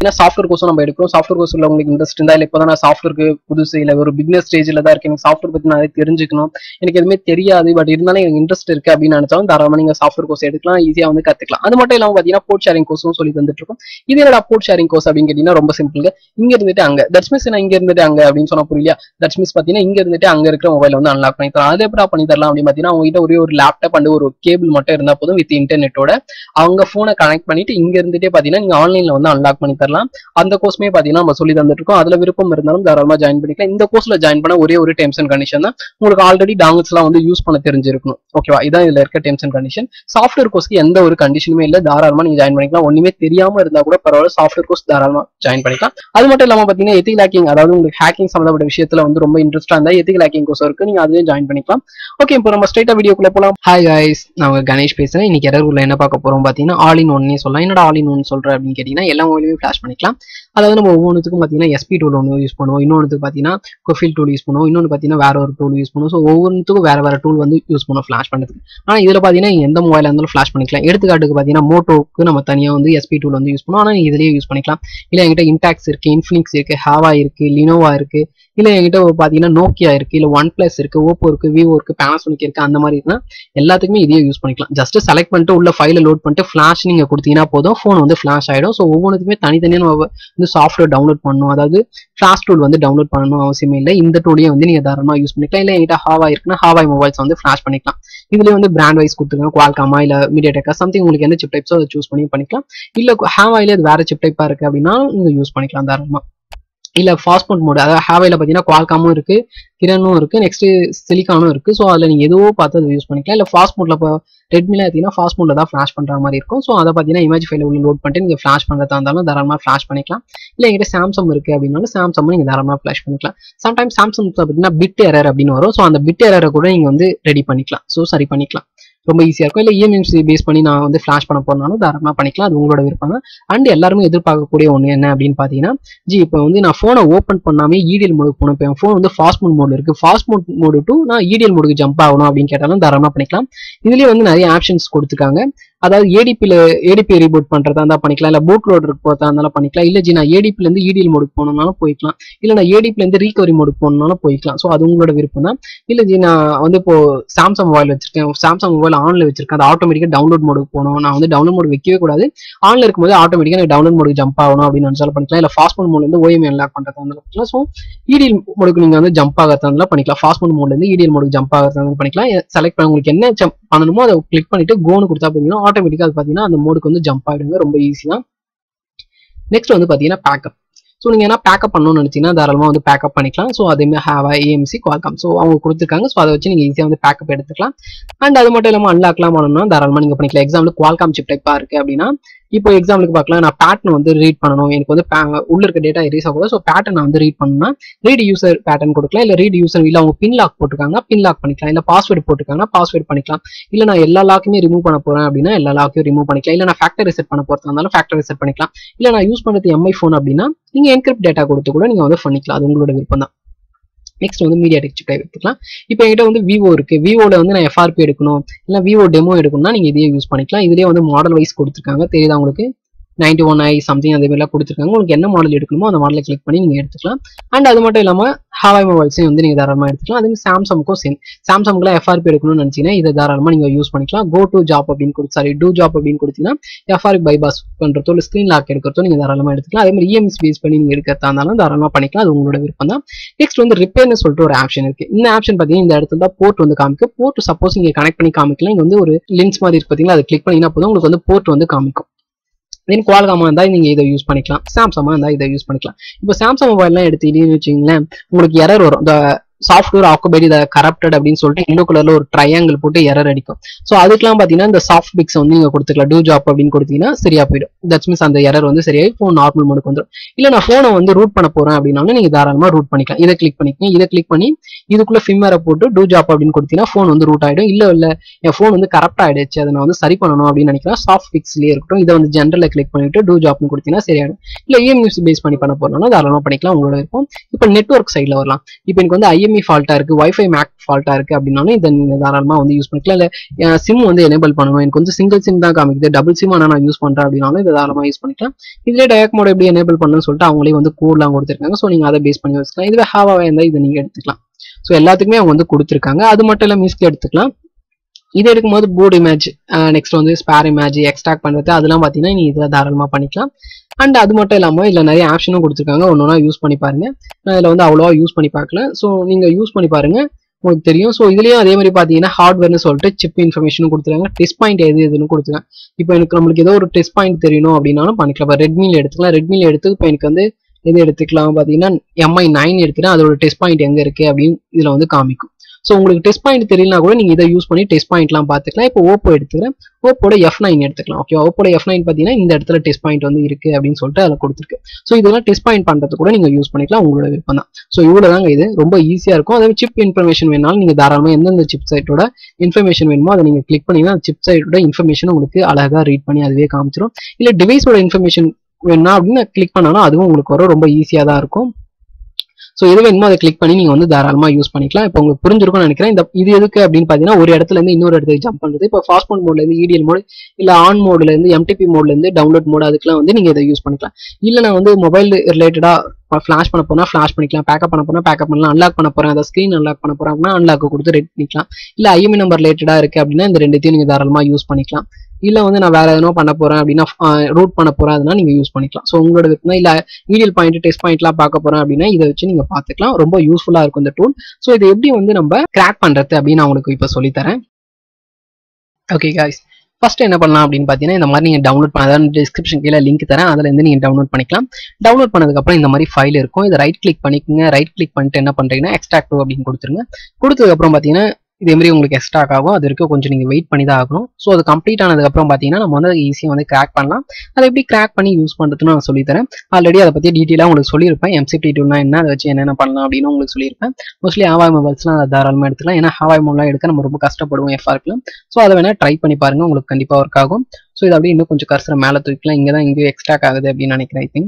software கோர்ஸும் நம்ம எடுக்கிறோம் software கோர்ஸ்ல உங்களுக்கு இன்ட்ரெஸ்ட் இருந்தா இல்லை இப்போ நான் சாஃப்ட்வேருக்கு புதுசு இல்லை ஒரு பிக்னஸ் ஸ்டேஜில் தான் இருக்கு எனக்கு சாஃப்ட்வேர் பத்தி நிறைய தெரிஞ்சுக்கணும் எனக்கு எதுவுமே தெரியாது பட் இருந்தாலும் எனக்கு இன்ட்ரெஸ்ட் இருக்கு அப்படின்னு நினைச்சாலும் தாராளமா நீங்க சாஃப்ட்வேர் கோர்ஸ் எடுக்கலாம் ஈஸியா வந்து கத்துக்கலாம் அது மட்டும் இல்லாம பாத்தீங்கன்னா போர்ட் ஷேரிங் கோர்ஸும் சொல்லி தந்துட்டு இருக்கோம் இது என்னடா போர்ட் ஷேரிங் கோர்ஸ் அப்படின்னு கேட்டீங்கன்னா ரொம்ப சிம்பிள் இங்க இருந்துட்டு அங்க தட்ஸ் மீன்ஸ் நான் இங்க இருந்துட்டு அங்க அப்படின்னு சொன்னா புரியல தட்ஸ் மீன்ஸ் பாத்தீங்கன்னா இங்க இருந்துட்டு அங்க இருக்கிற மொபைல் வந்து அன்லாக் பண்ணி தரலாம் அது எப்படி பண்ணி தரலாம் அப்படின்னு பாத்தீங்கன்னா அவங்க கிட்ட ஒரே ஒரு லேப்டாப் அண்ட் ஒரு கேபிள் மட்டும் இருந்தா போதும் வித் இன்டர்நெட்டோட அவங்க போனை கனெக்ட் பண்ணிட்டு இங்க இருந்துட்டே பாத்தீங்கன்னா நீங்க ஆன்லைன்ல வந்து அன்லாக் பண்ணி தரலாம் அந்த கோர்ஸ்மே பாத்தீங்கன்னா நம்ம சொல்லி தந்துட்டு இருக்கோம் அதுல விருப்பம் இருந்தாலும் தாராளமா ஜாயின் பண்ணிக்கலாம் இந்த கோர்ஸ்ல ஜாயின் பண்ண ஒரே ஒரு டெர்ம்ஸ் அண்ட் கண்டிஷன் தான் உங்களுக்கு ஆல்ரெடி டாங்கல்ஸ் எல்லாம் வந்து யூஸ் பண்ண தெரிஞ்சிருக்கணும் ஓகேவா இதான் இதுல இருக்க டெர்ம்ஸ் அண்ட் கண்டிஷன் சாஃப்ட்வேர் கோர்ஸ்க்கு எந்த ஒரு கண்டிஷனுமே இல்ல தாராளமா நீங்க ஜாயின் பண்ணிக்கலாம் ஒண்ணுமே தெரியாம இருந்தா கூட பரவாயில்ல சாஃப்ட்வேர் கோர்ஸ் தாராளமா ஜாயின் பண்ணிக்கலாம் அது மட்டும் இல்லாம பாத்தீங்கன்னா எத்திக் ஹேக்கிங் அதாவது உங்களுக்கு ஹேக்கிங் சம்பந்தப்பட்ட விஷயத்துல வந்து ரொம்ப இன்ட்ரெஸ்டா இருந்தா எத்திக் ஹேக்கிங் கோர்ஸ் இருக்கு நீங்க அதுவே ஜாயின் பண்ணிக்கலாம் ஓகே இப்போ நம்ம ஸ்ட்ரைட்டா வீடியோக்குள்ள போலாம் ஹாய் guys நான் உங்க கணேஷ் பேசுறேன் இன்னைக்கு எரர்ல என்ன பார்க்க போறோம் பாத்தீங்கன்னா ஆல் இன் ஒன்னே சொல்லலாம் என்னடா ஆல் இன் ஒன் சொல்றேன் அப்படின்னு கேட்டீங்கன்னா எல்லா மொபைலுமே ஃபிளாஷ் பண்ணிக்கலாம் அதாவது நம்ம ஒவ்வொன்றுத்துக்கும் பாத்தீங்கன்னா எஸ்பி டூல் ஒன்று யூஸ் பண்ணுவோம் இன்னொன்றுக்கு பாத்தீங்கன்னா கொஃபில் டூல் யூஸ் பண்ணுவோம் இன்னொன்று பாத்தீங்கன்னா வேற ஒரு டூல் யூஸ் பண்ணுவோம் ஸோ ஒவ்வொன்றுத்துக்கும் வேற வேற டூல் வந்து யூஸ் பண்ணுவோம் ஃபிளாஷ் பண்ணுறதுக்கு ஆனா இதுல பாத்தீங்கன்னா நீங்க எந்த மொபைல் இருந்தாலும் ஃபிளாஷ் பண்ணிக்கலாம் எடுத்துக்காட்டுக்கு பாத்தீங்கன்னா மோட்டோக்கு நம்ம தனியா வந்து எஸ்பி டூல் வந்து யூஸ் பண்ணுவோம் ஆனா நீங்க இதுலயே யூஸ் பண்ணிக்கலாம் இல்ல என்கிட்ட இன்டாக்ஸ் இருக்கு இன்ஃபினிக்ஸ் இருக்கு ஹாவா இருக்கு லினோவா இருக்கு இல்ல என்கிட்ட பாத்தீங்கன்னா நோக்கியா இருக்கு இல்ல ஒன் பிளஸ் இருக்கு ஓப்போ இருக்கு விவோ இருக்கு பேனாசோனிக் இருக்கு அந்த மாதிரி இருக்குன்னா எல்லாத்துக்குமே இதையே யூஸ் பண்ணிக்கலாம் ஜஸ்ட் செலக்ட் பண்ணிட்டு உள்ள ஃபைல லோட் பண்ணிட்டு ஃபிளாஷ் நீங்க கொடுத்தீங்கன்னா போதும் ஃபோன் வந்து ஃபிளாஷ் ஆயிடும் ஸோ ஒவ்வொன்றுக்குமே தனித்தனியாக நம்ம வந்து சாஃப்ட்வேர் டவுன்லோட் பண்ணணும் அதாவது ஃபிளாஷ் டூல் வந்து டவுன்லோட் பண்ணணும் அவசியமே இல்லை இந்த டூலையும் வந்து நீங்க தாராளமாக யூஸ் பண்ணிக்கலாம் இல்லை என்கிட்ட ஹாவா இருக்குன்னா ஹாவாய் மொபைல்ஸ் வந்து ஃபிளாஷ் பண்ணிக்கலாம் இதுல வந்து பிராண்ட் வைஸ் கொடுத்துருக்காங்க குவால்காமா இல்ல மீடியா சம்திங் உங்களுக்கு என்ன சிப் டைப்ஸோ அதை சூஸ் பண்ணி பண்ணிக்கலாம் இல்ல ஹாவாயில அது வேற சிப் டைப்பா இருக்கு அப்படின்னா நீங்க யூஸ் பண்ணிக்கலாம் தாராளமா இல்ல ஃபாஸ்ட்போர்ட் மோடு அதாவது ஹாவைல பாத்தீங்கன்னா குவால்காமும் இருக்கு கிரனும் இருக்கு நெக்ஸ்ட் சிலிக்கானும் இருக்கு ஸோ அதுல நீங்க எதுவோ பார்த்து அதை யூஸ் பண்ணிக்கலாம் இல்ல ஃபாஸ்ட் மோட்ல இப்போ ரெட்மில பார்த்தீங்கன்னா ஃபாஸ்ட் மோட்ல தான் ஃபிளாஷ் பண்ற மாதிரி இருக்கும் ஸோ அதை பார்த்தீங்கன்னா இமேஜ் ஃபைல உள்ள லோட் பண்ணிட்டு நீங்க ஃபிளாஷ் பண்றதா இருந்தாலும் தாராளமா ஃபிளாஷ் பண்ணிக்கலாம் இல்ல எங்கிட்ட சாம்சங் இருக்கு அப்படின்னாலும் சாம்சங் நீங்க தாராளமா ஃபிளாஷ் பண்ணிக்கலாம் சம்டைம்ஸ் சாம்சங் பார்த்தீங்கன்னா பிட் எரர் அப்படின்னு வரும் ஸோ அந்த பிட் எரரை கூட நீங்க வந்து ரெடி பண்ணிக்கலாம் ஸோ சரி பண்ணிக்கலாம் ரொம்ப ஈஸியாக இருக்கும் இல்லை இஎம்எம்சி பேஸ் பண்ணி நான் வந்து ஃபிளாஷ் பண்ண போறனாலும் தாராளமாக பண்ணிக்கலாம் அது உங்களோட விருப்பம் தான் அண்ட் எல்லாருமே எதிர்பார்க்கக்கூடிய ஒன்று என்ன அப்படின்னு பார்த்தீங்கன்னா ஜி இப்போ வந்து நான் ஃபோனை ஓப்பன் பண்ணாமே இடிஎல் மோடுக்கு போகணும் இப்போ என் ஃபோன் வந்து ஃபாஸ்ட் மோட் மோடு இருக்கு ஃபாஸ்ட் மோட் மோடு டு நான் இடிஎல் மோடுக்கு ஜம்ப் ஆகணும் அப்படின்னு கேட்டாலும் தாராளமாக பண்ணிக்கலாம் இதுலேயே வந்து நிறைய ஆப்ஷன்ஸ் கொடுத்துருக்காங்க அதாவது ஏடிபியில் ஏடிபி ரீபூட் பண்ணுறதா இருந்தால் பண்ணிக்கலாம் இல்லை பூட் லோட் போகிறதா இருந்தாலும் பண்ணிக்கலாம் இல்லை ஜி நான் ஏடிபிலேருந்து இடிஎல் மோடுக்கு போகணும்னாலும் போய்க்கலாம் இல்லை நான் ஏடிபிலேருந்து ரீகவரி மோடுக்கு போகணும்னாலும் போய்க்கலாம் ஸோ அது உங்களோட விருப்பம் தான் இல்லை ஜி நான் வந்து இப்போ சாம்சங் மொபைல் வச்சிருக்கேன் சாம்சங் மொபைல் ஆன்ல வச்சிருக்கேன் அது ஆட்டோமேட்டிக்காக டவுன்லோட் மோடுக்கு போகணும் நான் வந்து டவுன்லோட் மோடு வைக்கவே கூடாது ஆன்ல இருக்கும்போது ஆட்டோமேட்டிக்காக எனக்கு டவுன்லோட் மோடுக்கு ஜம்ப் ஆகணும் அப்படின்னு நினச்சாலும் பண்ணிக்கலாம் இல்லை ஃபாஸ்ட் மோட் மோட்ல இருந்து ஓஎம் அன்லாக் பண்ணுறதா இருந்தாலும் பண்ணிக்கலாம் ஸோ இடிஎல் மோடுக்கு நீங்கள் வந்து ஜம்ப் ஆகிறதா இருந்தாலும் பண்ணிக்கலாம் ஃபாஸ்ட் மோட் மோட்ல இருந்து இடிஎல் மோடுக்கு ஜம்ப் ஆகிறதா இருந்தாலும் பண்ணிக்கலாம் செலக்ட் பண்ண உங்களுக்கு என்ன jump பண்ணணுமோ அதை கிளிக் பண்ணிட்டு கோனு கொடுத்தா பார்த்தீங்கன்னா ஆட்டோமேட்டிக்காக அது பார்த்தீங்கன்னா அந்த மோடுக்கு வந்து ஜம்ப் ஆகிடுங்க ரொம்ப ஈஸி தான் நெக்ஸ்ட் வந்து பார்த்தீங்கன்னா பேக்கப் ஸோ நீங்கள் என்ன பேக்கப் பண்ணணும்னு நினச்சிங்கன்னா தாராளமாக வந்து பேக்கப் பண்ணிக்கலாம் ஸோ அதேமாதிரி ஹேவா ஏஎம்சி குவால்காம் ஸோ அவங்க கொடுத்துருக்காங்க ஸோ அதை வச்சு நீங்கள் ஈஸியாக வந்து பேக்கப் எடுத்துக்கலாம் அண்ட் அது மட்டும் இல்லாமல் அன்லாக்லாம் பண்ணணும்னா தாராளமாக நீங்கள் பண்ணிக்கலாம் எக்ஸாம்பிள் குவால்காம் சிப் டைப்பாக இருக்குது அப்படின்னா இப்போ எக்ஸாம்பிளுக்கு பார்க்கலாம் நான் பேட்டர்ன் வந்து ரீட் பண்ணணும் எனக்கு வந்து pa- உள்ள இருக்க டேட்டா எரேஸ் ஆகக்கூடாது ஸோ பேட்டர்ன் நான் வந்து ரீட் பண்ணணும்னா ரீட் யூசர் பேட்டர்ன் கொடுக்கலாம் இல்லை ரீட் யூசர் இல்லை அவங்க பின் லாக் போட்டிருக்காங்க பின் லாக் பண்ணிக்கலாம் இல்லை பாஸ்வேர்டு போட்டிருக்காங்கன்னா பாஸ்வேர்டு பண்ணிக்கலாம் இல்லை நான் எல்லா லாக்குமே ரிமூவ் பண்ண போறேன் அப்படின்னா எல்லா லாக்கையும் ரிமூவ் பண்ணிக்கலாம் இல்லை நான் ஃபேக்டர் ரிசெட் பண்ண போறதா இருந்தாலும் ஃபேக்டர் ரிசெட் பண்ணிக்கலாம் இல்லை நான் யூஸ் பண்ணுறது எம்ஐ ஃபோன் அப்படின்னா நீங்க என்கிரிப்ட் டேட்டா கொடுத்து கூட நீங்க வந்து பண்ணிக்கலாம் அது உங்களோட விருப்பம் தான் நெக்ஸ்ட் வந்து மீடியா டெக் சிப் எடுத்துக்கலாம் இப்போ என்கிட்ட வந்து விவோ இருக்கு விவோல வந்து நான் எஃப்ஆர்பி எடுக்கணும் இல்லை விவோ டெமோ எடுக்கணும்னா நீங்க இதையே யூஸ் பண்ணிக்கலாம் இதுலேயே வந்து மாடல் வைஸ் கொடுத்துருக்காங்க தெரியுதா உங்களுக்கு நைன்டி ஒன் ஐ சம்திங் அதே மாதிரிலாம் கொடுத்துருக்காங்க உங்களுக்கு என்ன மாடல் எடுக்கணுமோ அந்த மாடலை கிளிக் பண்ணி நீங்கள் எடுத்துக்கலாம் அண்ட் அது மட்டும் இல்லாமல் ஹாவாய் மொபைல்ஸையும் வந்து நீங்கள் தாராளமாக எடுத்துக்கலாம் அதுக்கு சாம்சங்க்கும் சேம் சாம்சங்லாம் எஃப்ஆர்பி எடுக்கணும்னு நினச்சிங்கன்னா இதை தாராளமாக நீங்கள் யூஸ் பண்ணிக்கலாம் கோ டு ஜாப் அப்படின்னு கொடுத்து சாரி டூ ஜாப் அப்படின்னு கொடுத்தீங்கன்னா எஃப்ஆர்பி பைபாஸ் பண்ணுறதோ இல்லை ஸ்க்ரீன் லாக் எடுக்கிறதோ நீங்கள் தாராளமாக எடுத்துக்கலாம் அதே மாதிரி இஎம்எஸ் பேஸ் பண்ணி நீங்கள் எடுக்கிறதா இருந்தாலும் தாராளமாக பண்ணிக்கலாம் அது உங்களோட விருப்பம் தான் நெக்ஸ்ட் வந்து ரிப்பேர்னு சொல்லிட்டு ஒரு ஆப்ஷன் இருக்கு இந்த ஆப்ஷன் பார்த்தீங்கன்னா இந்த இடத்துல தான் போர்ட் வந்து காமிக்கும் போர்ட் சப்போஸ் நீங்கள் கனெக்ட் பண்ணி காமிக்கலாம் இங்கே வந்து ஒரு லிங்க்ஸ் மாதிரி இருக்கு பார்த்தீங்களா அதை கிளிக் பண்ணீங்கன்னா போதும் உங்களுக்கு வந்து போர்ட் வந்து காமிக்கும் தென் குவால்காமா இருந்தால் நீங்கள் இதை யூஸ் பண்ணிக்கலாம் சாம்சங்கா இருந்தால் இதை யூஸ் பண்ணிக்கலாம் இப்போ சாம்சங் மொபைல்லாம் எடுத்துக்கிட்டீங்கன்னு வச்சுங்களேன் உங்களுக்கு எரர் வரும் இந்த சாஃப்ட்வேர் ஆக்குபைட் இதை கரப்டட் அப்படின்னு சொல்லிட்டு எல்லோ கலர்ல ஒரு ட்ரையாங்கிள் போட்டு எரர் அடிக்கும் ஸோ அதுக்கெல்லாம் பார்த்தீங்கன்னா இந்த சாஃப்ட் பிக்ஸ் வந்து நீங்க கொடுத்துக்கலாம் டூ ஜாப் அப்படின்னு கொடுத்தீங்கன்னா சரியா போயிடும் தட்ஸ் மீன்ஸ் அந்த எரர் வந்து சரியாகி ஃபோன் நார்மல் மோடுக்கு வந்துடும் இல்லை நான் ஃபோனை வந்து ரூட் பண்ண போறேன் அப்படின்னாலும் நீங்க தாராளமா ரூட் பண்ணிக்கலாம் இதை கிளிக் பண்ணிக்கங்க இதை கிளிக் பண்ணி இதுக்குள்ள ஃபிம்மரை போட்டு டூ ஜாப் அப்படின்னு கொடுத்தீங்கன்னா ஃபோன் வந்து ரூட் ஆயிடும் இல்ல இல்ல என் ஃபோன் வந்து கரெக்ட் ஆயிடுச்சு அதை நான் வந்து சரி பண்ணணும் அப்படின்னு நினைக்கிறேன் சாஃப்ட் பிக்ஸ்லயே இருக்கட்டும் இதை வந்து ஜென்ரல்ல கிளிக் பண்ணிட்டு டூ ஜாப்னு கொடுத்தீங்கன்னா சரியாயிடும் இல்ல இஎம்யூஸ் பேஸ் பண்ணி பண்ண போறோம்னா தாராளமா பண்ணிக்கலாம் உங்களோட இருக்கும் இப்போ நெட்ஒர்க் சைடில் வரலாம் இப்போ எனக்கு வந்து ஐஎம் என்விஎம்இ ஃபால்ட்டா இருக்கு வைஃபை மேக் ஃபால்ட்டா இருக்கு அப்படின்னாலும் இதை நீங்க தாராளமா வந்து யூஸ் பண்ணிக்கலாம் இல்ல சிம் வந்து எனேபிள் பண்ணணும் எனக்கு வந்து சிங்கிள் சிம் தான் காமிக்குது டபுள் சிம் ஆனால் நான் யூஸ் பண்றேன் அப்படின்னாலும் இதை தாராளமா யூஸ் பண்ணிக்கலாம் இதுல டயக் மோட் எப்படி எனேபிள் பண்ணணும்னு சொல்லிட்டு அவங்களே வந்து கோட்லாம் கொடுத்துருக்காங்க ஸோ நீங்க அதை பேஸ் பண்ணி வச்சுக்கலாம் இதுவே ஹாவாவே இருந்தால் இதை நீங்க எடுத்துக்கலாம் ஸோ எல்லாத்துக்குமே அவங்க வந்து கொடுத்துருக்காங்க அது மட்டும் இல்ல மிஸ்க்கு எடுத்துக்கலாம் இது எடுக்கும்போது போர்டு இமேஜ் நெக்ஸ்ட் வந்து ஸ்பேர் இமேஜ் எக்ஸ்ட்ராக்ட் பண்றது அதெல்லாம் பார்த்தீங்கன்னா நீ இதில் தாராளமாக பண்ணிக்கலாம் அண்ட் அது மட்டும் இல்லாமல் இதில் நிறைய ஆப்ஷனும் கொடுத்துருக்காங்க ஒன்று ஒன்றா யூஸ் பண்ணி பாருங்க நான் இதில் வந்து அவ்வளோவா யூஸ் பண்ணி பார்க்கல ஸோ நீங்கள் யூஸ் பண்ணி பாருங்க உங்களுக்கு தெரியும் ஸோ இதுலயும் அதே மாதிரி பார்த்தீங்கன்னா ஹார்ட்வேர்னு சொல்லிட்டு சிப் இன்ஃபர்மேஷனும் கொடுத்துருக்காங்க டெஸ்ட் பாயிண்ட் எது எதுன்னு கொடுத்துருக்காங்க இப்போ எனக்கு நம்மளுக்கு ஏதோ ஒரு டெஸ்ட் பாயிண்ட் தெரியணும் அப்படின்னாலும் பண்ணிக்கலாம் இப்போ ரெட்மியில் எடுத்துக்கலாம் ரெட்மியில் எடுத்து இப்போ எனக்கு வந்து எது எடுத்துக்கலாம் பார்த்தீங்கன்னா எம்ஐ நைன் எடுத்துட்டேன் அதோட டெஸ்ட் பாயிண்ட் எங்கே இருக்கு அப்படின்னு இதில் வந்து காமிக்கும் ஸோ உங்களுக்கு டெஸ்ட் பாயிண்ட் தெரியலனா கூட நீங்கள் இதை யூஸ் பண்ணி டெஸ்ட் பாயிண்ட்லாம் பார்த்துக்கலாம் இப்போ ஓப்போ எடுத்துக்கிறேன் ஓப்போட எஃப் நைன் எடுத்துக்கலாம் ஓகே ஓப்போட எஃப் நைன் பார்த்தீங்கன்னா இந்த இடத்துல டெஸ்ட் பாயிண்ட் வந்து இருக்கு அப்படின்னு சொல்லிட்டு அதில் கொடுத்துருக்கு ஸோ இதெல்லாம் டெஸ்ட் பாயிண்ட் பண்ணுறது கூட நீங்கள் யூஸ் பண்ணிக்கலாம் உங்களோட விருப்பம் தான் ஸோ இவ்வளோ தாங்க இது ரொம்ப ஈஸியாக இருக்கும் அதே சிப் இன்ஃபர்மேஷன் வேணாலும் நீங்கள் தாராளமாக எந்தெந்த சிப் சைட்டோட இன்ஃபர்மேஷன் வேணுமோ அதை நீங்கள் கிளிக் பண்ணீங்கன்னா அந்த சிப் சைட்டோட இன்ஃபர்மேஷன் உங்களுக்கு அழகாக ரீட் பண்ணி அதுவே காமிச்சிடும் இல்லை டிவைஸோட இன்ஃபர்மேஷன் வேணும்னா அப்படின்னு கிளிக் பண்ணாலும் அதுவும் உங்களுக்கு வரும் ரொம்ப ஈஸியாக தான் இருக்கும் ஸோ எது வேணுமோ அதை கிளிக் பண்ணி நீங்கள் வந்து தாராளமாக யூஸ் பண்ணிக்கலாம் இப்போ உங்களுக்கு புரிஞ்சிருக்கும்னு நினைக்கிறேன் இந்த இது எதுக்கு அப்படின்னு பார்த்தீங்கன்னா ஒரு இடத்துல இருந்து இன்னொரு இடத்துக்கு ஜம்ப் பண்ணுறது இப்போ ஃபாஸ்ட் மோட் மோட்ல இருந்து இடிஎல் மோட் இல்லை ஆன் மோட்ல இருந்து எம்டிபி மோட்ல இருந்து டவுன்லோட் மோட் அதுக்கெல்லாம் வந்து நீங்கள் இதை யூஸ் பண்ணிக்கலாம் இல்லை நான் வந்து மொபைல் ரிலேட்டடாக ஃப்ளாஷ் பண்ண போனா ஃப்ளாஷ் பண்ணிக்கலாம் பேக்கப் பண்ண போனா பேக்கப் பண்ணலாம் அன்லாக் பண்ண போறேன் அதை ஸ்க்ரீன் அன்லாக் பண்ண போறேன் அப்படின்னா அன்லாக் கொடுத்து ரெட் பண்ணிக்கலாம் இல்லை ஐஎம்இ நம்பர் ரிலேட்டடா இருக்கு அப்படின்னா இந்த ரெண்டுத்தையும் நீங்க தாராளமா யூஸ் பண்ணிக்கலாம் இல்ல வந்து நான் வேற எதனா பண்ண போறேன் அப்படின்னா ரூட் பண்ண போறேன் அதெல்லாம் நீங்க யூஸ் பண்ணிக்கலாம் ஸோ உங்களோட விருப்பம் இல்ல ஈடியல் பாயிண்ட் டெஸ்ட் பாயிண்ட்லாம் பார்க்க போறேன் அப்படின்னா இதை வச்சு நீங்க பாத்துக்கலாம் ரொம்ப யூஸ்ஃபுல்லா இருக்கும் இந்த டூல் ஸோ இதை எப்படி வந்து நம்ம கிராக் பண்றது அப்படின்னு நான் உங்களுக்கு இப்போ சொல்லித்தரேன் ஓகே காய்ஸ் ஃபர்ஸ்ட் என்ன பண்ணலாம் அப்படின்னு பார்த்தீங்கன்னா இந்த மாதிரி நீங்கள் டவுன்லோட் பண்ண அதாவது டிஸ்கிரிப்ஷன் கீழே லிங்க் தரேன் அதில் இருந்து நீங்கள் டவுன்லோட் பண்ணிக்கலாம் டவுன்லோட் பண்ணதுக்கப்புறம் இந்த மாதிரி ஃபைல் இருக்கும் இதை ரைட் கிளிக் பண்ணிக்கோங்க ரைட் கிளிக் பண்ணிட்டு என்ன பண்ணுறீங்கன்னா எக்ஸ்ட்ராக்ட் அப்படின்னு கொடுத்துருங்க கொடுத்ததுக்கப்புறம் பார்த்தீங்கன்னா இதே மாதிரி உங்களுக்கு எக்ஸ்ட்ராக் ஆகும் அது வரைக்கும் கொஞ்சம் நீங்கள் வெயிட் பண்ணி தான் ஆகணும் ஸோ அது கம்ப்ளீட் ஆனதுக்கப்புறம் பார்த்தீங்கன்னா நம்ம வந்து ஈஸியாக வந்து கிராக் பண்ணலாம் அதை எப்படி கிராக் பண்ணி யூஸ் பண்ணுறதுன்னு நான் சொல்லித்தரேன் ஆல்ரெடி அதை பற்றி டீட்டெயிலாக உங்களுக்கு சொல்லியிருப்பேன் எம்சிடி டூல்னா என்ன அதை வச்சு என்னென்ன பண்ணலாம் அப்படின்னு உங்களுக்கு சொல்லியிருப்பேன் மோஸ்ட்லி ஹவாய் மொபைல்ஸ்லாம் அதை தாராளமாக எடுத்துக்கலாம் ஏன்னா ஹவாய் மொபைலாம் எடுக்க நம்ம ரொம்ப கஷ்டப்படுவோம் எஃப்ஆர்க்கில் ஸோ அதை வேணால் ட்ரை பண்ணி பாருங்க உங்களுக்கு கண்டிப்பாக ஒர்க் ஆகும் ஸோ இது அப்படியே இன்னும் கொஞ்சம் கர்சரை மேலே தூக்கலாம் இங்கே தான் இங்கேயும் எக்ஸ்ட்ராக் ஆகுது அப்படின்னு நினைக்கிறேன் I think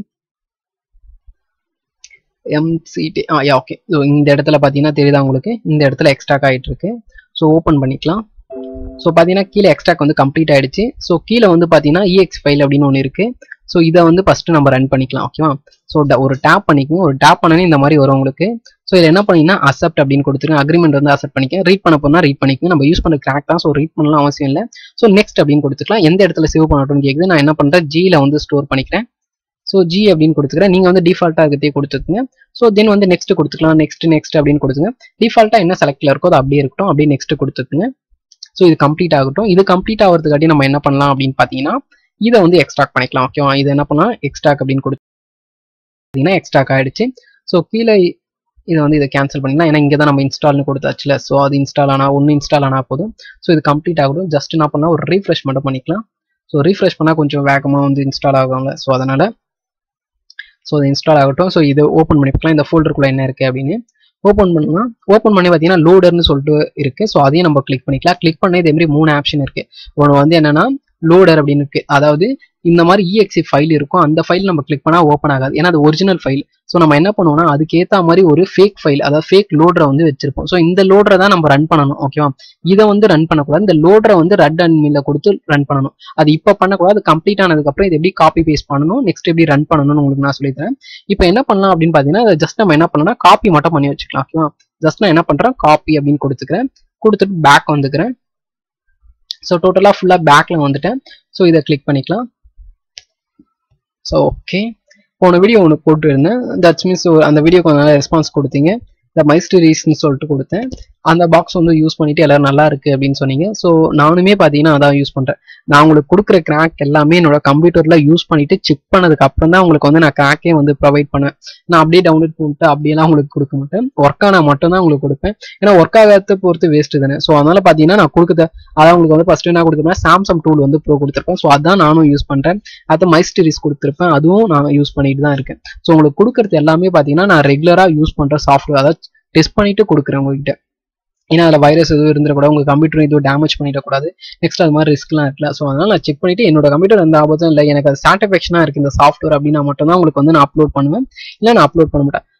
MCD ah yeah okay so இந்த இடத்துல பார்த்தீங்கன்னா தெரியுதா உங்களுக்கு இந்த இடத்துல எக்ஸ்ட்ராக் ஆகிட்டு இருக்கு ஸோ ஓப்பன் பண்ணிக்கலாம் ஸோ பார்த்தீங்கன்னா கீழே எக்ஸ்ட்ராக் வந்து கம்ப்ளீட் ஆயிடுச்சு ஸோ கீழே வந்து பார்த்தீங்கன்னா இஎக்ஸ் ஃபைல் அப்படின்னு ஒன்று இருக்கு ஸோ இதை வந்து ஃபர்ஸ்ட் நம்ம ரன் பண்ணிக்கலாம் ஓகேவா ஸோ ஒரு டேப் பண்ணிக்கோங்க ஒரு டேப் பண்ணனே இந்த மாதிரி வரும் உங்களுக்கு ஸோ இதில் என்ன பண்ணீங்கன்னா அக்செப்ட் அப்படின்னு கொடுத்துருங்க அக்ரிமெண்ட் வந்து அக்செப்ட் பண்ணிக்க ரீட் பண்ண போனா ரீட் பண்ணிக்கோங்க நம்ம யூஸ் பண்ண கிராக் தான் ஸோ ரீட் பண்ணலாம் அவசியம் இல்லை ஸோ நெக்ஸ்ட் அப்படின்னு கொடுத்துக்கலாம் எந்த இடத்துல சேவ் பண்ணட்டும்னு கேட்குது நான் என்ன பண்ணுறேன் ஜியில் வந்து ஸ்டோர் பண்ணிக்கிறேன் ஸோ ஜி அப்படின்னு கொடுத்துக்கிறேன் நீங்கள் வந்து டிஃபால்ட்டாக இருக்கிறதே கொடுத்துக்குங்க ஸோ தென் வந்து நெக்ஸ்ட் கொடுத்துக்கலாம் நெக்ஸ்ட் நெக்ஸ்ட் அப்படின்னு கொடுத்துங்க டிஃபால்ட்டாக என்ன செலக்ட்ல இருக்கோ அது அப்படியே இருக்கட்டும் அப்படியே நெக்ஸ்ட் கொடுத்துக்குங்க ஸோ இது கம்ப்ளீட் ஆகட்டும் இது கம்ப்ளீட் ஆகிறதுக்காட்டி நம்ம என்ன பண்ணலாம் அப்படின்னு பார்த்தீங்கன்னா இதை வந்து எக்ஸ்ட்ராக்ட் பண்ணிக்கலாம் ஓகேவா இது என்ன பண்ணலாம் எக்ஸ்ட்ராக் அப்படின்னு கொடுத்தீங்கன்னா எக்ஸ்ட்ராக் ஆயிடுச்சு ஸோ கீழே இதை வந்து இதை கேன்சல் பண்ணிக்கலாம் ஏன்னா இங்கே தான் நம்ம இன்ஸ்டால்னு கொடுத்தாச்சுல ஸோ அது இன்ஸ்டால் ஆனால் ஒன்று இன்ஸ்டால் ஆனால் போதும் ஸோ இது கம்ப்ளீட் ஆகட்டும் ஜஸ்ட் என்ன பண்ணால் ஒரு ரீஃப்ரெஷ் மட்டும் பண்ணிக்கலாம் ஸோ ரீஃப்ரெஷ் பண்ணால் கொஞ்சம் வேகமாக வந்து இன்ஸ்டால் ஆகும்ல ஸோ அதனால் ஸோ அது இன்ஸ்டால் ஆகட்டும் ஸோ இது ஓப்பன் பண்ணிக்கலாம் இந்த ஃபோல்டருக்குள்ள என்ன இருக்குது அப்படின்னு ஓப்பன் பண்ணலாம் ஓப்பன் பண்ணி பார்த்தீங்கன்னா லோடர்னு சொல்லிட்டு இருக்கு ஸோ அதையும் நம்ம கிளிக் பண்ணிக்கலாம் கிளிக் பண்ணி இதே மாதிரி மூணு ஆப்ஷன் இருக்கு ஒன்று வந்து என்னன்னா லோடர் அப்படின்னு இருக்கு அதாவது இந்த மாதிரி இஎக்ஸி ஃபைல் இருக்கும் அந்த ஃபைல் நம்ம கிளிக் பண்ணா ஓப்பன் ஆகாது ஏன்னா அது ஒரிஜினல் ஃபைல் ஸோ நம்ம என்ன பண்ணுவோம்னா அதுக்கேற்ற மாதிரி ஒரு ஃபேக் ஃபைல் அதாவது ஃபேக் லோடரை வந்து வச்சிருப்போம் ஸோ இந்த லோடரை தான் நம்ம ரன் பண்ணணும் ஓகேவா இதை வந்து ரன் பண்ணக்கூடாது இந்த லோடரை வந்து ரெட் அண்ட் மில்ல கொடுத்து ரன் பண்ணணும் அது இப்போ பண்ணக்கூடாது கம்ப்ளீட் ஆனதுக்கப்புறம் இது எப்படி காப்பி பேஸ்ட் பண்ணணும் நெக்ஸ்ட் எப்படி ரன் பண்ணணும்னு உங்களுக்கு நான் சொல்லித்தரேன் இப்போ என்ன பண்ணலாம் அப்படின்னு பார்த்தீங்கன்னா ஜஸ்ட் நம்ம என்ன பண்ணலாம் காப்பி மட்டும் பண்ணி வச்சுக்கலாம் ஓகேவா ஜஸ்ட் நான் என்ன பண்றேன் காப்பி அப்படின்னு கொடுத்துக்கிறேன் கொடுத்துட்டு பேக் வந்துக்கிறேன் ஸோ டோட்டலாக ஃபுல்லாக பேக்கில் வந்துட்டேன் ஸோ இதை கிளிக் பண்ணிக்கலாம் ஸோ ஓகே போன வீடியோ ஒன்று போட்டு இருந்தேன் தட்ஸ் மீன்ஸ் அந்த வீடியோக்கு நல்லா ரெஸ்பான்ஸ் கொடுத்தீங்க இந்த மைஸ்டரிஸ்ன்னு சொல்லிட்டு கொடுத்தேன் அந்த பாக்ஸ் வந்து யூஸ் பண்ணிட்டு எல்லாரும் நல்லா இருக்கு அப்படின்னு சொன்னீங்க ஸோ நானுமே பார்த்தீங்கன்னா அதான் யூஸ் பண்றேன் நான் உங்களுக்கு கொடுக்குற கிராக் எல்லாமே என்னோட கம்ப்யூட்டர்ல யூஸ் பண்ணிட்டு செக் பண்ணதுக்கு அப்புறம் தான் உங்களுக்கு வந்து நான் கிராக்கே வந்து ப்ரொவைட் பண்ணுவேன் நான் அப்படியே டவுன்லோட் பண்ணிட்டு அப்படியெல்லாம் உங்களுக்கு கொடுக்க மாட்டேன் ஒர்க் ஆனால் மட்டும் தான் உங்களுக்கு கொடுப்பேன் ஏன்னா ஒர்க் ஆகாத பொறுத்து வேஸ்ட் தானே ஸோ அதனால பார்த்தீங்கன்னா நான் கொடுக்குற அதான் உங்களுக்கு வந்து ஃபர்ஸ்ட் என்ன கொடுத்துருப்பேன் சாம்சங் டூல் வந்து ப்ரோ கொடுத்துருப்பேன் ஸோ அதான் நானும் யூஸ் பண்றேன் அது மைஸ்டரிஸ் கொடுத்துருப்பேன் அதுவும் நான் யூஸ் பண்ணிட்டு தான் இருக்கேன் ஸோ உங்களுக்கு கொடுக்கறது எல்லாமே பார்த்தீங்கன்னா நான் ரெகுலராக யூஸ் பண்ற சாஃப்ட்வேர் அதாவது டெஸ்ட் பண்ணிட்டு கொடுக்குறேன் உங்ககிட்ட ஏன்னா அதில் வைரஸ் எதுவும் இருந்துடக்கூடாது உங்கள் கம்ப்யூட்டர் எதுவும் டேமேஜ் பண்ணிடக்கூடாது நெக்ஸ்ட் அது மாதிரி ரிஸ்க்லாம் இருக்குல்ல ஸோ அதனால நான் செக் பண்ணிட்டு என்னோட கம்ப்யூட்டர் எந்த ஆபத்தும் இல்லை எனக்கு அது சாட்டிஸ்ஃபேக்ஷனாக இருக்கு இந்த சாஃப்ட்வேர் அப்படின்னா மட்டும் தான் உங்களுக்கு வந்து நான் அப்லோட் பண்ணுவேன் இல்லை நான் அப்லோட் பண்ண மாட்டேன்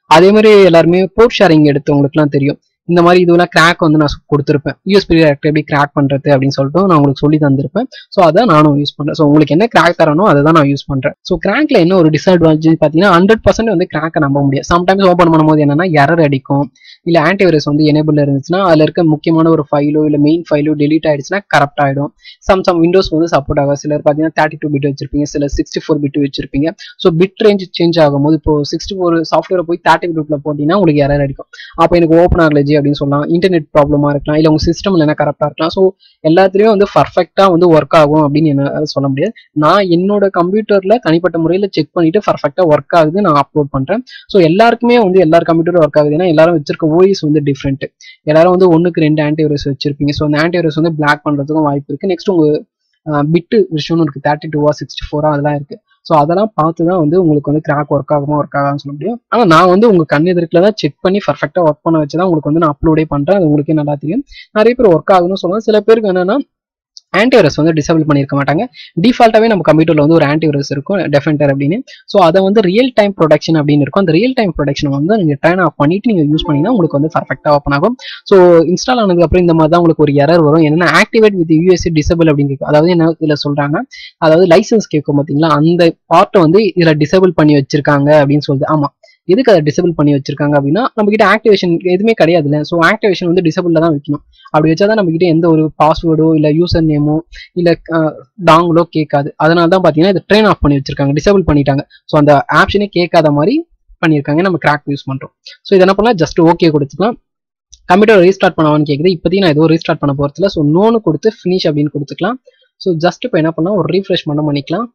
அதே மாதிரி எல்லாருமே போர்ட் ஷேரிங் எடுத்தவங்களுக்குலாம் தெரியும் இந்த மாதிரி இதுவெல்லாம் கிராக் வந்து நான் கொடுத்துருப்பேன் யூஎஸ்பி டேரக்டர் எப்படி கிராக் பண்றது அப்படின்னு சொல்லிட்டு நான் உங்களுக்கு சொல்லி தந்திருப்பேன் ஸோ அதான் நானும் யூஸ் பண்றேன் ஸோ உங்களுக்கு என்ன கிராக் தரணும் அதை தான் நான் யூஸ் பண்றேன் ஸோ கிராக்ல என்ன ஒரு டிஸ்அட்வான்டேஜ் பார்த்தீங்கன்னா ஹண்ட்ரட் பர்சன்ட் வந்து கிராக்கை நம்ப முடியாது சம்டைம்ஸ் ஓப்பன் பண்ணும்போது என்னன்னா எரர் அடிக்கும் இல்ல ஆன்டிவைரஸ் வந்து எனேபிள் இருந்துச்சுன்னா அதுல இருக்க முக்கியமான ஒரு ஃபைலோ இல்ல மெயின் ஃபைலோ டெலீட் ஆயிடுச்சுன்னா கரெக்ட் ஆயிடும் சம் சம் விண்டோஸ் வந்து சப்போர்ட் ஆகும் சிலர் பார்த்தீங்கன்னா தேர்ட்டி டூ பிட் வச்சிருப்பீங்க சிலர் சிக்ஸ்டி ஃபோர் பிட் வச்சிருப்பீங்க ஸோ பிட் ரேஞ்ச் சேஞ்ச் ஆகும்போது இப்போ சிக்ஸ்டி ஃபோர் சாஃப்ட்வேர் போய் தேர்ட்டி பிட்ல போட்டீங்கன்னா உங்களுக்கு எரர் அடிக்கும் அப்போ எனக்கு ஓப்பன் ஆகல ஜி அப்படின்னு சொல்லலாம் இன்டர்நெட் ப்ராப்ளமா இருக்கலாம் இல்ல உங்க சிஸ்டம் என்ன கரெக்டா இருக்கலாம் ஸோ எல்லாத்துலயும் வந்து பர்ஃபெக்டா வந்து ஒர்க் ஆகும் அப்படின்னு என்னால சொல்ல முடியாது நான் என்னோட கம்ப்யூட்டர்ல தனிப்பட்ட முறையில செக் பண்ணிட்டு பர்ஃபெக்டா ஒர்க் ஆகுது நான் அப்லோட் பண்றேன் ஸோ எல்லாருக்குமே வந்து எல்லார் கம்ப்யூட்டரும் ஒர்க் ஆகுது ஏன்னா எல்லாரும் வச்சிருக்க ஓஎஸ் வந்து டிஃப்ரெண்ட் எல்லாரும் வந்து ஒண்ணுக்கு ரெண்டு ஆன்டிவைரஸ் வச்சிருப்பீங்க ஸோ அந்த ஆன்டிவைரஸ் வந்து பிளாக் பண்றதுக்கும் வாய்ப்பு இருக்கு நெக்ஸ்ட் உங்க பிட்டு விஷயம் இருக்கு தேர்ட்டி டூவா சிக்ஸ்டி ஃபோரா அதெல்லாம் இருக்கு ஸோ அதெல்லாம் பார்த்து தான் வந்து உங்களுக்கு வந்து கிராக் ஒர்க் ஆகுமா ஒர்க் ஆகான்னு சொல்ல முடியும் ஆனால் நான் வந்து உங்க கண் எதிர்க்கில் தான் செக் பண்ணி பர்ஃபெக்டாக ஒர்க் பண்ண வச்சு தான் உங்களுக்கு வந்து நான் அப்லோடே பண்றேன் அது உங்களுக்கே நல்லா தெரியும் நிறைய பேர் ஒர்க் ஆகுன்னு சொல்லலாம் சில பேருக்கு என்னன்னா ஆன்டிவைரஸ் வந்து டிசபிள் பண்ணியிருக்க மாட்டாங்க டிஃபால்ட்டாகவே நம்ம கம்ப்யூட்டர்ல வந்து ஒரு ஆன்டிவைரஸ் இருக்கும் டெஃபென்டர் அப்படின்னு ஸோ அதை வந்து ரியல் டைம் ப்ரொடக்ஷன் அப்படின்னு இருக்கும் அந்த ரியல் டைம் ப்ரொடக்ஷன் வந்து நீங்கள் டர்ன் ஆஃப் பண்ணிட்டு நீங்கள் யூஸ் பண்ணீங்கன்னா உங்களுக்கு வந்து பர்ஃபெக்டாக ஓப்பன் ஆகும் ஸோ இன்ஸ்டால் ஆனதுக்கு அப்புறம் இந்த மாதிரி தான் உங்களுக்கு ஒரு எரர் வரும் என்னன்னா ஆக்டிவேட் வித் யூஎஸ்சி டிசபிள் அப்படின்னு கேட்கும் அதாவது என்ன இதில் சொல்றாங்க அதாவது லைசன்ஸ் கேட்கும் பார்த்தீங்களா அந்த பார்ட்டை வந்து இதில் டிசபிள் பண்ணி வச்சிருக்காங்க அப்படின்னு சொல்லுது ஆமா எதுக்கு அதை டிசபிள் பண்ணி வச்சிருக்காங்க அப்படின்னா நம்ம கிட்ட ஆக்டிவேஷன் எதுவுமே கிடையாதுல்ல ஸோ ஆக்டிவேஷன் வந்து டிசபிள்ல தான் வைக்கணும் அப்படி வச்சா தான் நம்ம கிட்ட எந்த ஒரு பாஸ்வேர்டோ இல்ல யூசர் நேமோ இல்ல டாங்களோ கேட்காது அதனால தான் பாத்தீங்கன்னா இதை ட்ரெயின் ஆஃப் பண்ணி வச்சிருக்காங்க டிசபிள் பண்ணிட்டாங்க ஸோ அந்த ஆப்ஷனே கேட்காத மாதிரி பண்ணியிருக்காங்க நம்ம கிராக் யூஸ் பண்றோம் ஸோ இது என்ன பண்ணலாம் ஜஸ்ட் ஓகே கொடுத்துக்கலாம் கம்ப்யூட்டர் ரீஸ்டார்ட் பண்ணவான்னு கேட்குது இப்போதைக்கு நான் எதுவும் ரீஸ்டார்ட் பண்ண போகிறதுல ஸோ நோனு கொடுத்து ஃபினிஷ் அப்படின்னு கொடுத்துக்கலாம் ஸோ ஜஸ்ட் இப்போ என்ன பண்ணலாம் ஒரு ரீஃப்ரெஷ் பண்ண பண்ணிக்கலாம்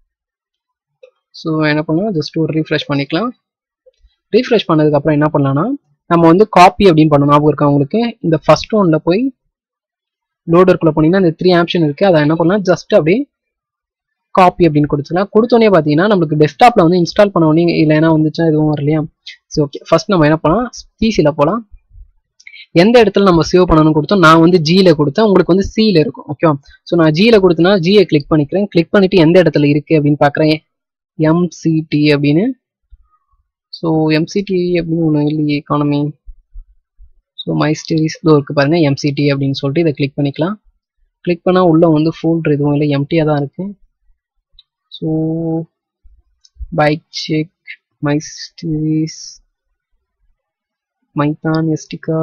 ஸோ என்ன பண்ணலாம் ஜஸ்ட் ஒரு ரீஃப்ரெஷ் பண்ணிக்கலாம் ரீஃப்ரெஷ் பண்ணதுக்கு அப்புறம் என்ன பண்ணலாம்னா நம்ம வந்து காப்பி அப்படின்னு பண்ணணும் ஞாபகம் இருக்கா உங்களுக்கு இந்த ஃபர்ஸ்ட் ஒன்ல போய் லோடருக்குள்ள போனீங்கன்னா இந்த த்ரீ ஆப்ஷன் இருக்கு அதை என்ன பண்ணலாம் ஜஸ்ட் அப்படியே காப்பி அப்படின்னு கொடுத்துக்கலாம் கொடுத்தோடனே பார்த்தீங்கன்னா நம்மளுக்கு டெஸ்க்டாப்ல வந்து இன்ஸ்டால் பண்ண உடனே இல்லைன்னா வந்துச்சா எதுவும் வரலையா சரி ஓகே ஃபர்ஸ்ட் நம்ம என்ன பண்ணலாம் பிசியில் போகலாம் எந்த இடத்துல நம்ம சேவ் பண்ணணும்னு கொடுத்தோம் நான் வந்து ஜியில் கொடுத்தேன் உங்களுக்கு வந்து சியில் இருக்கும் ஓகேவா ஸோ நான் ஜியில் கொடுத்தேன்னா ஜியை கிளிக் பண்ணிக்கிறேன் கிளிக் பண்ணிட்டு எந்த இடத்துல இருக்கு அப்படின்னு பார்க்குறேன் எம்சிடி அப்படின்னு ஸோ எம்சிடி அப்படின்னு ஒன்று இல்லையே எக்கானமி ஸோ மை ஸ்டீரிஸ் இருக்கு பாருங்க எம்சிடி அப்படின்னு சொல்லிட்டு இதை கிளிக் பண்ணிக்கலாம் கிளிக் பண்ணால் உள்ள வந்து ஃபோல்டர் எதுவும் இல்லை எம்டியாக தான் இருக்கு ஸோ பைக் செக் மை ஸ்டீரிஸ் மைத்தான் எஸ்டிகா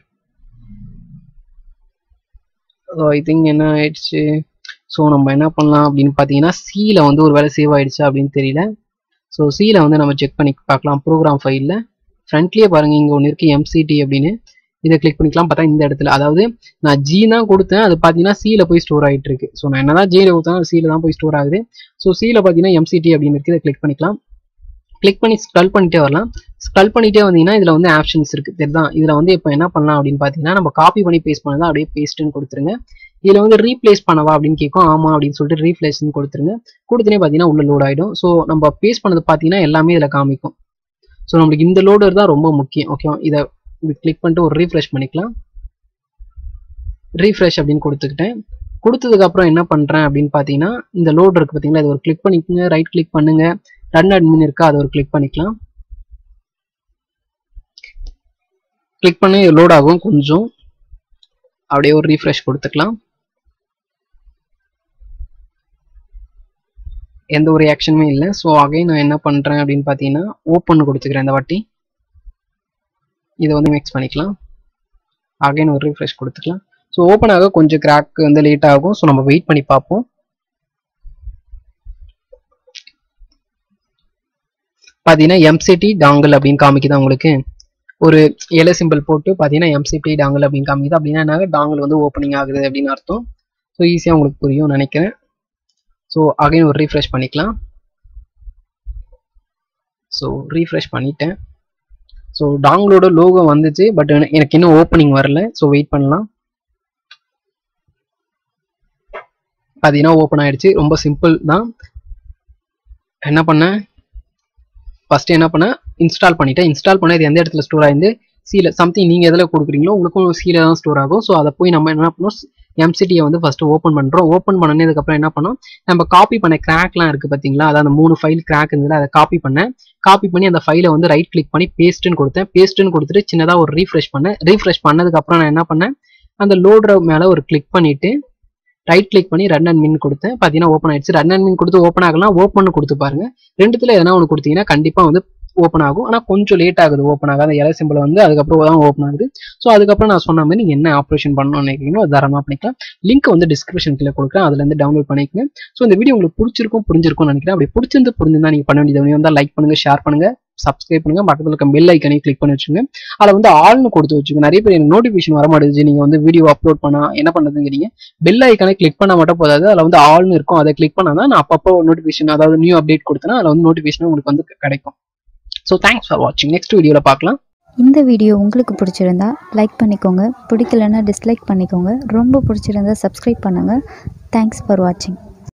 ஐ திங்க் என்ன ஆயிடுச்சு ஸோ நம்ம என்ன பண்ணலாம் அப்படின்னு பார்த்தீங்கன்னா சியில் வந்து ஒரு வேலை சேவ் ஆயிடுச்சா அப்படின்னு தெரியல ஸோ சியில் வந்து நம்ம செக் பண்ணி பார்க்கலாம் ப்ரோக்ராம் ஃபைலில் ஃப்ரண்ட்லேயே பாருங்கள் இங்கே ஒன்று இருக்குது எம்சிடி அப்படின்னு இதை கிளிக் பண்ணிக்கலாம் பார்த்தா இந்த இடத்துல அதாவது நான் ஜி தான் கொடுத்தேன் அது பார்த்தீங்கன்னா சியில் போய் ஸ்டோர் ஆகிட்டு இருக்கு ஸோ நான் என்னதான் ஜியில் கொடுத்தேன் சியில் தான் போய் ஸ்டோர் ஆகுது ஸோ சியில் பார்த்தீங்கன்னா எம்சிடி அப்படின்னு இருக்குது இதை கிளிக் பண்ணிக்கலாம் கிளிக் பண்ணி ஸ்க்ரல் பண்ணிட்டே வரலாம் ஸ்க்ரல் பண்ணிட்டே வந்தீங்கன்னா இதில் வந்து ஆப்ஷன்ஸ் இருக்குது தெரியுதான் இதில் வந்து இப்போ என்ன பண்ணலாம் அப்படின்னு பார்த்தீங்கன்னா நம்ம காப்பி பண்ணி பேஸ்ட் பண்ணதான் அப்படியே பேஸ்ட்டுன்னு கொடுத்துருங்க இதில் வந்து ரீப்ளேஸ் பண்ணவா அப்படின்னு கேட்கும் ஆமா அப்படின்னு சொல்லிட்டு ரீப்ளேஸ்னு கொடுத்துருங்க கொடுத்துனே பார்த்தீங்கன்னா உள்ள லோட் ஆகிடும் ஸோ நம்ம பேஸ்ட் பண்ணது பார்த்தீங்கன்னா எல்லாமே இதில் காமிக்கும் ஸோ நம்மளுக்கு இந்த லோடர் தான் ரொம்ப முக்கியம் ஓகேவா இதை கிளிக் பண்ணிட்டு ஒரு ரீஃப்ரெஷ் பண்ணிக்கலாம் ரீஃப்ரெஷ் அப்படின்னு கொடுத்துக்கிட்டேன் கொடுத்ததுக்கு அப்புறம் என்ன பண்றேன் அப்படின்னு பார்த்தீங்கன்னா இந்த லோட் இருக்கு பார்த்தீங்களா இதை ஒரு கிளிக் பண்ணிக்கோங்க ரைட் கிளிக் பண்ணுங்க ரன் அட்மின் இருக்கா அதை ஒரு கிளிக் பண்ணிக்கலாம் கிளிக் பண்ணி லோட் ஆகும் கொஞ்சம் அப்படியே ஒரு ரீஃப்ரெஷ் கொடுத்துக்கலாம் எந்த ஒரு ஆக்ஷனுமே இல்லை ஸோ அகைன் நான் என்ன பண்ணுறேன் அப்படின்னு பார்த்தீங்கன்னா ஓப்பன் கொடுத்துக்கிறேன் இந்த வாட்டி இதை வந்து மிக்ஸ் பண்ணிக்கலாம் அகைன் ஒரு ரீஃப்ரெஷ் கொடுத்துக்கலாம் ஸோ ஓப்பன் ஆக கொஞ்சம் கிராக் வந்து லேட் ஆகும் ஸோ நம்ம வெயிட் பண்ணி பார்ப்போம் பார்த்தீங்கன்னா எம்சிடி டாங்கல் அப்படின்னு காமிக்குதா உங்களுக்கு ஒரு எல சிம்பிள் போட்டு பார்த்தீங்கன்னா எம்சிடி டாங்கல் அப்படின்னு காமிக்குது அப்படின்னா என்ன டாங்கல் வந்து ஓப்பனிங் ஆகுது அப்படின்னு அர்த்தம் ஸோ ஈஸியாக உங்களுக்கு புரியும் நினைக்கிறேன் ஸோ அகைன் ஒரு ரீஃப்ரெஷ் பண்ணிக்கலாம் ஸோ ரீஃப்ரெஷ் பண்ணிட்டேன் ஸோ டாங்களோட லோகோ வந்துச்சு பட் எனக்கு இன்னும் ஓப்பனிங் வரல ஸோ வெயிட் பண்ணலாம் பார்த்தீங்கன்னா ஓப்பன் ஆயிடுச்சு ரொம்ப சிம்பிள் தான் என்ன பண்ணேன் ஃபர்ஸ்ட் என்ன பண்ணேன் இன்ஸ்டால் பண்ணிட்டேன் இன்ஸ்டால் பண்ண இது எந்த இடத்துல ஸ்டோர் ஆயிருந்து சீல சம்திங் நீங்கள் எதில் கொடுக்குறீங்களோ உங்களுக்கும் சீல தான் ஸ்டோர் ஆகும் ஸோ அதை போய் நம்ம என்ன பண்ணோம் எம்சிடியை வந்து ஃபர்ஸ்ட் ஓப்பன் பண்ணுறோம் ஓப்பன் பண்ணதுக்கப்புறம் என்ன பண்ணோம் நம்ம காப்பி பண்ண கிராக்லாம் இருக்குது பார்த்தீங்களா அதாவது அந்த மூணு ஃபைல் கிராக் இருந்தது அதை காப்பி பண்ணேன் காப்பி பண்ணி அந்த ஃபைலை வந்து ரைட் கிளிக் பண்ணி பேஸ்ட்டுன்னு கொடுத்தேன் பேஸ்ட்டுன்னு கொடுத்துட்டு சின்னதாக ஒரு ரீஃப்ரெஷ் பண்ணேன் ரீஃப்ரெஷ் பண்ணதுக்கு அப்புறம் நான் என்ன பண்ணேன் அந்த லோடுற மேலே ஒரு கிளிக் பண்ணிட்டு ரைட் கிளிக் பண்ணி ரன் அண்ட் மின் கொடுத்தேன் பார்த்தீங்கன்னா ஓப்பன் ஆயிடுச்சு ரன் அண்ட் மின் கொடுத்து ஓப்பன் ஆகலாம் ஓப்பன் கொடுத்து பாருங்க ரெண்டுத்துல எதனா ஒன்று கொடுத்தீங்கன்னா கண்டிப்பாக வந்து ஓப்பன் ஆகும் ஆனால் கொஞ்சம் லேட் ஆகுது ஓப்பன் ஆகாத இலை சிம்பிள் வந்து அதுக்கப்புறம் தான் ஓப்பன் ஆகுது ஸோ அதுக்கப்புறம் நான் சொன்ன மாதிரி நீங்கள் என்ன ஆப்ரேஷன் பண்ணணும்னு நினைக்கிறீங்களோ அது தாராளமாக பண்ணிக்கலாம் லிங்க் வந்து டிஸ்கிரிப்ஷன் கீழே கொடுக்குறேன் அதுலேருந்து டவுன்லோட் பண்ணிக்கங்க ஸோ இந்த வீடியோ உங்களுக்கு பிடிச்சிருக்கும் புரிஞ்சிருக்கும்னு நினைக்கிறேன் அப்படி பிடிச்சிருந்து புரிஞ்சிருந்தா நீங்கள் பண்ண வேண்டியது வந்து லைக் பண்ணுங்க ஷேர் பண்ணுங்க சப்ஸ்கிரைப் பண்ணுங்க பக்கத்தில் இருக்க பெல் ஐக்கனையும் கிளிக் பண்ணி வச்சுங்க அதில் வந்து ஆள்னு கொடுத்து வச்சுங்க நிறைய பேர் எனக்கு நோட்டிஃபிகேஷன் வர மாட்டேங்குது நீங்கள் வந்து வீடியோ அப்லோட் பண்ணா என்ன பண்ணுறதுங்கிறீங்க பெல் ஐக்கனை கிளிக் பண்ண மட்டும் போதாது அதில் வந்து ஆள்னு இருக்கும் அதை கிளிக் பண்ணால் தான் நான் அப்பப்போ நோட்டிஃபிகேஷன் அதாவது நியூ அப்டேட் கொடுத்தேன்னா அதில் வந்து நோட்டிஃபிகேஷன் உங்களுக்கு வந்து கிடைக்கும் ஸோ தேங்க்ஸ் ஃபார் வாட்சிங் நெக்ஸ்ட் வீடியோவில் பார்க்கலாம் இந்த வீடியோ உங்களுக்கு பிடிச்சிருந்தா லைக் பண்ணிக்கோங்க பிடிக்கலன்னா டிஸ்லைக் பண்ணிக்கோங்க ரொம்ப பிடிச்சிருந்தா சப்ஸ்கிரைப் பண்ணுங்கள் தேங்க்ஸ் ஃபார் வாட்சிங்